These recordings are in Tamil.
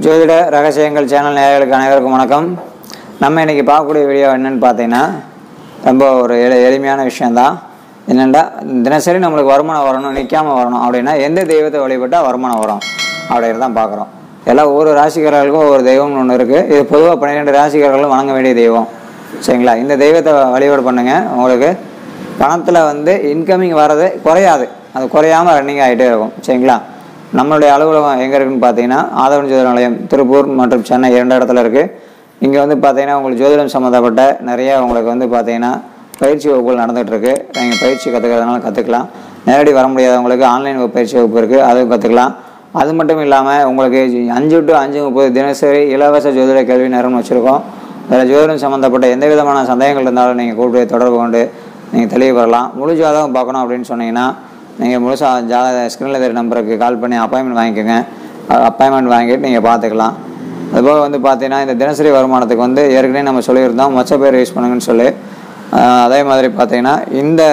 ஜோதிட ரகசியங்கள் சேனல் நேயர்களுக்கு அனைவருக்கும் வணக்கம் நம்ம இன்னைக்கு பார்க்கக்கூடிய வீடியோ என்னன்னு பார்த்தீங்கன்னா ரொம்ப ஒரு எளி எளிமையான விஷயந்தான் என்னென்னா தினசரி நம்மளுக்கு வருமானம் வரணும் நிற்காம வரணும் அப்படின்னா எந்த தெய்வத்தை வழிபட்டால் வருமானம் வரும் அப்படின்னு தான் பார்க்குறோம் எல்லாம் ஒவ்வொரு ராசிக்காரர்களுக்கும் ஒவ்வொரு தெய்வம்னு ஒன்று இருக்குது இது பொதுவாக பன்னிரெண்டு ராசிக்காரர்களும் வணங்க வேண்டிய தெய்வம் சரிங்களா இந்த தெய்வத்தை வழிபாடு பண்ணுங்க உங்களுக்கு பணத்தில் வந்து இன்கமிங் வர்றது குறையாது அது குறையாமல் ரன்னிங் ஆகிட்டே இருக்கும் சரிங்களா நம்மளுடைய அலுவலகம் எங்கே இருக்குன்னு பார்த்தீங்கன்னா ஆதவன் ஜோதிட நிலையம் திருப்பூர் மற்றும் சென்னை இரண்டு இடத்துல இருக்குது இங்கே வந்து பார்த்தீங்கன்னா உங்களுக்கு ஜோதிடம் சம்மந்தப்பட்ட நிறைய உங்களுக்கு வந்து பார்த்தீங்கன்னா பயிற்சி வகுப்புகள் நடந்துகிட்ருக்கு நீங்கள் பயிற்சி கற்றுக்கிறதுனால கற்றுக்கலாம் நேரடி வர முடியாதவங்களுக்கு ஆன்லைன் பயிற்சி வகுப்பு இருக்குது அதுவும் கற்றுக்கலாம் அது மட்டும் இல்லாமல் உங்களுக்கு அஞ்சு டு அஞ்சு முப்பது தினசரி இலவச ஜோதிட கேள்வி நேரம்னு வச்சுருக்கோம் அதில் ஜோதிடம் சம்மந்தப்பட்ட எந்த விதமான சந்தேகங்கள் இருந்தாலும் நீங்கள் கூப்பிட்டு தொடர்பு கொண்டு நீங்கள் தெளிவு பெறலாம் முழு ஜாதகம் பார்க்கணும் அப்படின்னு சொன்னீங்கன்னா நீங்கள் முழுசாக ஜாதக ஸ்க்ரீனில் தெரிய நம்பருக்கு கால் பண்ணி அப்பாயின்மெண்ட் வாங்கிக்கோங்க அப்பாயின்மெண்ட் வாங்கிட்டு நீங்கள் பார்த்துக்கலாம் அதுபோக வந்து பார்த்தீங்கன்னா இந்த தினசரி வருமானத்துக்கு வந்து ஏற்கனவே நம்ம சொல்லியிருந்தோம் மொச்ச பேர் யூஸ் பண்ணுங்கன்னு சொல்லி அஹ் அதே மாதிரி பார்த்தீங்கன்னா இந்த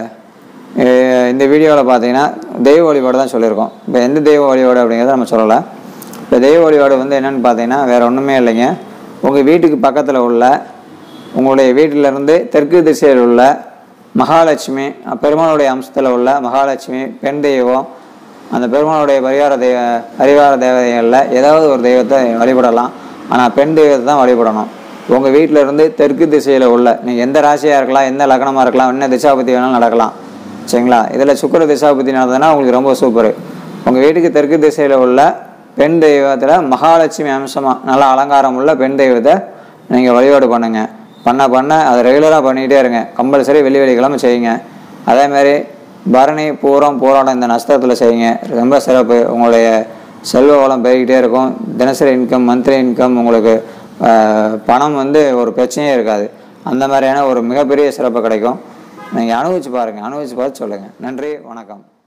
அஹ் இந்த வீடியோவில் பார்த்தீங்கன்னா தெய்வ வழிபாடு தான் சொல்லியிருக்கோம் இப்போ எந்த தெய்வ வழிபாடு அப்படிங்கிறத நம்ம சொல்லலை இப்போ தெய்வ வழிபாடு வந்து என்னென்னு பார்த்தீங்கன்னா வேறு ஒன்றுமே இல்லைங்க உங்கள் வீட்டுக்கு பக்கத்தில் உள்ள உங்களுடைய வீட்டிலேருந்து தெற்கு திசையில் உள்ள மகாலட்சுமி பெருமாளுடைய அம்சத்தில் உள்ள மகாலட்சுமி பெண் தெய்வம் அந்த பெருமாளுடைய பரிகார தெய்வ பரிகார தேவதைகளில் ஏதாவது ஒரு தெய்வத்தை வழிபடலாம் ஆனால் பெண் தெய்வத்தை தான் வழிபடணும் உங்கள் வீட்டில் இருந்து தெற்கு திசையில் உள்ள நீங்கள் எந்த ராசியாக இருக்கலாம் எந்த லக்னமாக இருக்கலாம் என்ன திசாபதி வேணாலும் நடக்கலாம் சரிங்களா இதில் சுக்கர திசாபதி நடந்ததுன்னா உங்களுக்கு ரொம்ப சூப்பர் உங்கள் வீட்டுக்கு தெற்கு திசையில் உள்ள பெண் தெய்வத்தில் மகாலட்சுமி அம்சமாக நல்ல அலங்காரம் உள்ள பெண் தெய்வத்தை நீங்கள் வழிபாடு பண்ணுங்க பண்ண பண்ண அதை ரெகுலராக பண்ணிகிட்டே இருங்க கம்பல்சரி வெள்ளி வெள்ளிக்கிழமை செய்யுங்க அதேமாரி பரணி பூரம் போராடம் இந்த நஷ்டத்தில் செய்யுங்க ரொம்ப சிறப்பு உங்களுடைய செல்வ வளம் பெருகிட்டே இருக்கும் தினசரி இன்கம் மந்த்லி இன்கம் உங்களுக்கு ஆஹ், பணம் வந்து ஒரு பிரச்சனையே இருக்காது அந்த மாதிரியான ஒரு மிகப்பெரிய சிறப்பு கிடைக்கும் நீங்கள் அனுபவிச்சு பாருங்கள் அனுபவிச்சு பார்த்து சொல்லுங்கள் நன்றி வணக்கம்